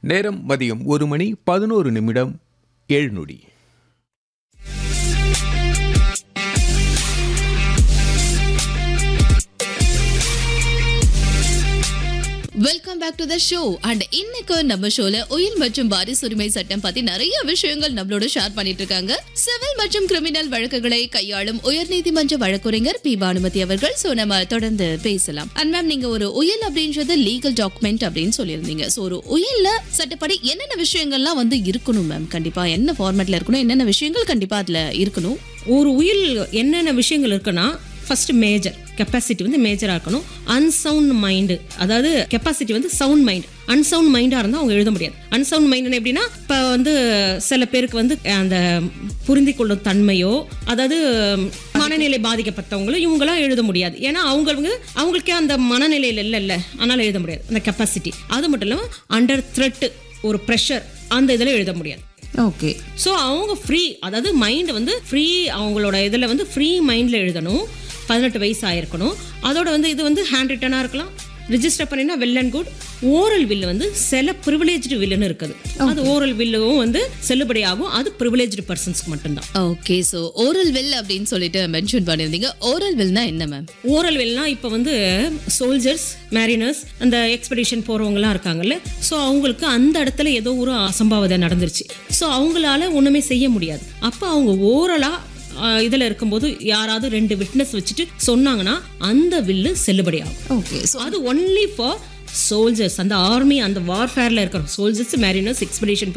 நேரம் மதியம் ஒரு மணி பதினோரு நிமிடம் ஏழு நொடி welcome back to the show and இன்னைக்கு நம்ம ஷோல உயிர் மற்றும் வாரிசு உரிமை சட்டம் பத்தி நிறைய விஷயங்கள் நம்மளோட ஷேர் பண்ணிட்டு இருக்காங்க சிவில் மற்றும் கிரிமினல் வழக்குகளை கையாளும் உயர்நீதிமன்ற வழக்குரைஞர் பி பானுமதி அவர்கள் சோ நம்ம தொடர்ந்து பேசலாம் அண்ட் மேம் நீங்க ஒரு உயில் அப்படின்றது லீகல் டாக்குமெண்ட் அப்படின்னு சொல்லியிருந்தீங்க சோ ஒரு உயில்ல சட்டப்படி என்னென்ன விஷயங்கள்லாம் வந்து இருக்கணும் மேம் கண்டிப்பா என்ன ஃபார்மேட்ல இருக்கணும் என்னென்ன விஷயங்கள் கண்டிப்பா அதுல இருக்கணும் ஒரு உயில் என்னென்ன விஷயங்கள் இருக்குன்னா ஃபர்ஸ்ட் மேஜர் கெப்பாசிட்டி வந்து மேஜராக இருக்கணும் அன்சவுண்ட் மைண்டு அதாவது கெப்பாசிட்டி வந்து சவுண்ட் மைண்ட் அன்சவுண்ட் மைண்டாக இருந்தால் அவங்க எழுத முடியாது அன்சவுண்ட் மைண்ட் எப்படின்னா இப்போ வந்து சில பேருக்கு வந்து அந்த புரிந்து கொள்ளும் தன்மையோ அதாவது மனநிலை பாதிக்கப்பட்டவங்களும் இவங்களாம் எழுத முடியாது ஏன்னா அவங்களுக்கு அவங்களுக்கே அந்த மனநிலையில் இல்லைல்ல அதனால் எழுத முடியாது அந்த கெப்பாசிட்டி அது மட்டும் இல்லாமல் அண்டர் த்ரெட்டு ஒரு ப்ரெஷர் அந்த இதில் எழுத முடியாது ஓகே ஸோ அவங்க ஃப்ரீ அதாவது மைண்ட் வந்து ஃப்ரீ அவங்களோட இதில் வந்து ஃப்ரீ மைண்டில் எழுதணும் பதினெட்டு வயசு ஆயிருக்கணும் அதோட வந்து இது வந்து ஹேண்ட் ரிட்டனாக இருக்கலாம் ரிஜிஸ்டர் பண்ணினா வெல் அண்ட் குட் ஓரல் வில்லு வந்து சில ப்ரிவிலேஜ்டு வில்லுன்னு இருக்குது அது ஓரல் வில்லும் வந்து செல்லுபடியாகும் அது ப்ரிவிலேஜ்டு பர்சன்ஸ்க்கு மட்டும்தான் ஓகே சோ ஓரல் வில் அப்படின்னு சொல்லிட்டு மென்ஷன் பண்ணிருந்தீங்க ஓரல் வில்னா என்ன மேம் ஓரல் வெல்னா இப்போ வந்து சோல்ஜர்ஸ் மேரினர்ஸ் அந்த எக்ஸ்பெடிஷன் போகிறவங்கலாம் இருக்காங்கல்ல ஸோ அவங்களுக்கு அந்த இடத்துல ஏதோ ஒரு அசம்பாவிதம் நடந்துருச்சு ஸோ அவங்களால ஒன்றுமே செய்ய முடியாது அப்போ அவங்க ஓரலாக இதில் இருக்கும்போது யாராவது ரெண்டு விட்னஸ் வச்சுட்டு சொன்னாங்கன்னா அந்த வில்லு செல்லுபடி ஆகும் ஓகே ஸோ அது ஒன்லி ஃபார் சோல்ஜர்ஸ் அந்த ஆர்மி அந்த வார்ஃபேரில் இருக்கிற சோல்ஜர்ஸ் மேரினர்ஸ் எக்ஸ்பெடிஷன்